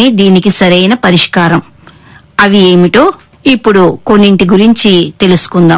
దీనికి సరైన పరిష్కారం అవి ఏమిటో ఇప్పుడు కొన్నింటి గురించి తెలుసుకుందాం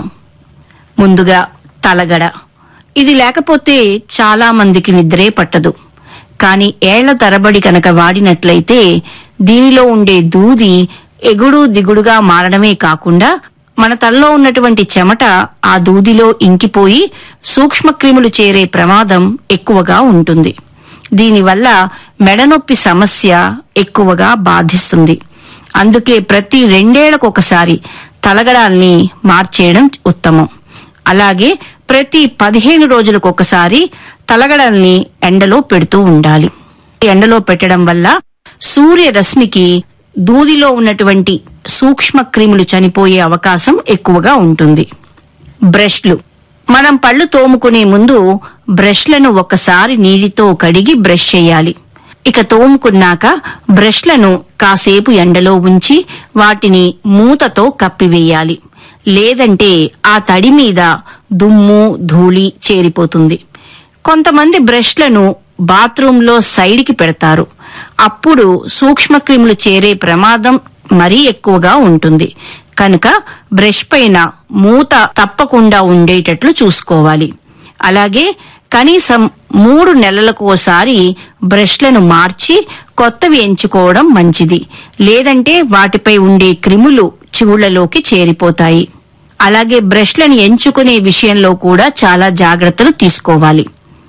ముందుగా తలగడ ఇది లేకపోతే చాలా మందికి నిద్రే పట్టదు కానీ ఏళ్ల తరబడి కనుక వాడినట్లయితే దీనిలో ఉండే దూది ఎగుడు దిగుడుగా మారడమే కాకుండా మన తలలో ఉన్నటువంటి చెమట ఆ దూదిలో ఇంకిపోయి సూక్ష్మక్రిములు చేరే ప్రమాదం ఎక్కువగా ఉంటుంది దీనివల్ల మెడనొప్పి సమస్య ఎక్కువగా బాధిస్తుంది అందుకే ప్రతి రెండేళ్లకొకసారి తలగడాల్ని మార్చేయడం ఉత్తమం అలాగే ప్రతి పదిహేను రోజులకు ఒకసారి తలగడల్ని ఎండలో పెడుతూ ఉండాలి ఎండలో పెట్టడం వల్ల సూర్యరశ్మికి దూదిలో ఉన్నటువంటి సూక్ష్మ క్రిములు చనిపోయే అవకాశం ఎక్కువగా ఉంటుంది బ్రష్లు మనం పళ్ళు తోముకునే ముందు బ్రష్లను ఒకసారి నీటితో కడిగి బ్రష్ చేయాలి ఇక తోముకున్నాక బ్రష్లను కాసేపు ఎండలో ఉంచి వాటిని మూతతో కప్పివేయాలి లేదంటే ఆ తడి మీద దుమ్ము ధూళి చేరిపోతుంది కొంతమంది బ్రష్లను బాత్రూంలో సైడ్కి పెడతారు అప్పుడు సూక్ష్మక్రిములు చేరే ప్రమాదం మరీ ఎక్కువగా ఉంటుంది కనుక బ్రష్ పైన మూత తప్పకుండా ఉండేటట్లు చూసుకోవాలి అలాగే కనీసం మూడు నెలలకు ఓసారి బ్రష్లను మార్చి కొత్తవి ఎంచుకోవడం మంచిది లేదంటే వాటిపై ఉండే క్రిములు చూళ్లలోకి చేరిపోతాయి అలాగే బ్రష్లను ఎంచుకునే విషయంలో కూడా చాలా జాగ్రత్తలు తీసుకోవాలి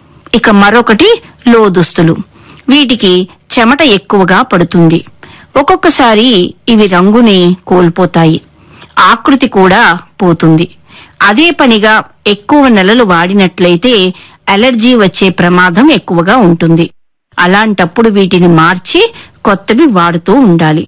ఇక మరొకటి లోదుస్తులు వీటికి చెమట ఎక్కువగా పడుతుంది ఒక్కొక్కసారి ఇవి రంగుని కోల్పోతాయి ఆకృతి కూడా పోతుంది అదే పనిగా ఎక్కువ నెలలు వాడినట్లయితే అలర్జీ వచ్చే ప్రమాదం ఎక్కువగా ఉంటుంది అలాంటప్పుడు వీటిని మార్చి కొత్తవి వాడుతూ ఉండాలి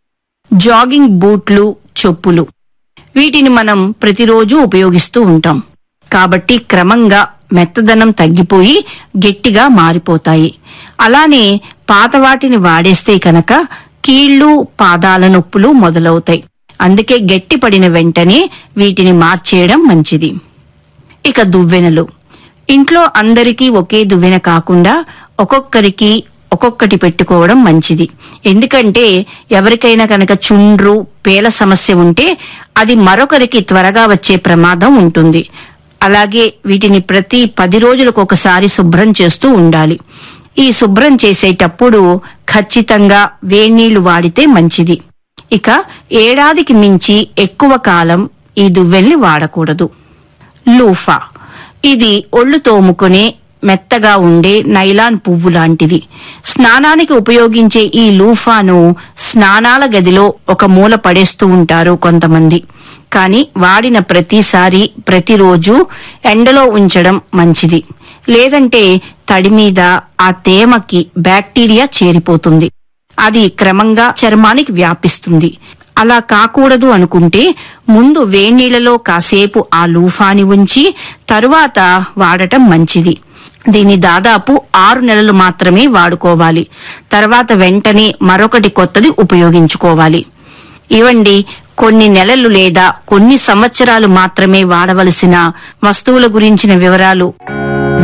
జాగింగ్ బూట్లు చెప్పులు వీటిని మనం ప్రతిరోజు ఉపయోగిస్తూ ఉంటాం కాబట్టి క్రమంగా మెత్తదనం తగ్గిపోయి గట్టిగా మారిపోతాయి అలానే పాత వాటిని వాడేస్తే కనుక కీళ్లు పాదాల నొప్పులు మొదలవుతాయి అందుకే గట్టిపడిన వెంటనే వీటిని మార్చేయడం మంచిది ఇక దువ్వెనలు ఇంట్లో అందరికీ ఒకే దువ్వెన కాకుండా ఒక్కొక్కరికి ఒక్కొక్కటి పెట్టుకోవడం మంచిది ఎందుకంటే ఎవరికైనా కనుక చుండ్రు పేల సమస్య ఉంటే అది మరొకరికి త్వరగా వచ్చే ప్రమాదం ఉంటుంది అలాగే వీటిని ప్రతి పది రోజులకు ఒకసారి శుభ్రం చేస్తూ ఉండాలి ఈ శుభ్రం చేసేటప్పుడు ఖచ్చితంగా వేణీళ్లు వాడితే మంచిది ఇక ఏడాదికి మించి ఎక్కువ కాలం ఈ దువ్వెల్ని వాడకూడదు లూఫా ఇది ఒళ్ళు తోముకునే మెత్తగా ఉండే నైలాన్ పువ్వు లాంటిది స్నానానికి ఉపయోగించే ఈ లూఫాను స్నానాల గదిలో ఒక మూల పడేస్తూ ఉంటారు కొంతమంది కానీ వాడిన ప్రతిసారి ప్రతిరోజు ఎండలో ఉంచడం మంచిది లేదంటే తడి మీద ఆ తేమకి బ్యాక్టీరియా చేరిపోతుంది అది క్రమంగా చర్మానికి వ్యాపిస్తుంది అలా కాకూడదు అనుకుంటే ముందు వేణీళ్లలో కాసేపు ఆ లూఫాని ఉంచి తరువాత వాడటం మంచిది దీన్ని దాదాపు ఆరు నెలలు మాత్రమే వాడుకోవాలి తర్వాత వెంటనే మరొకటి కొత్తది ఉపయోగించుకోవాలి ఇవండి కొన్ని నెలలు లేదా కొన్ని సంవత్సరాలు మాత్రమే వాడవలసిన వస్తువుల గురించిన వివరాలు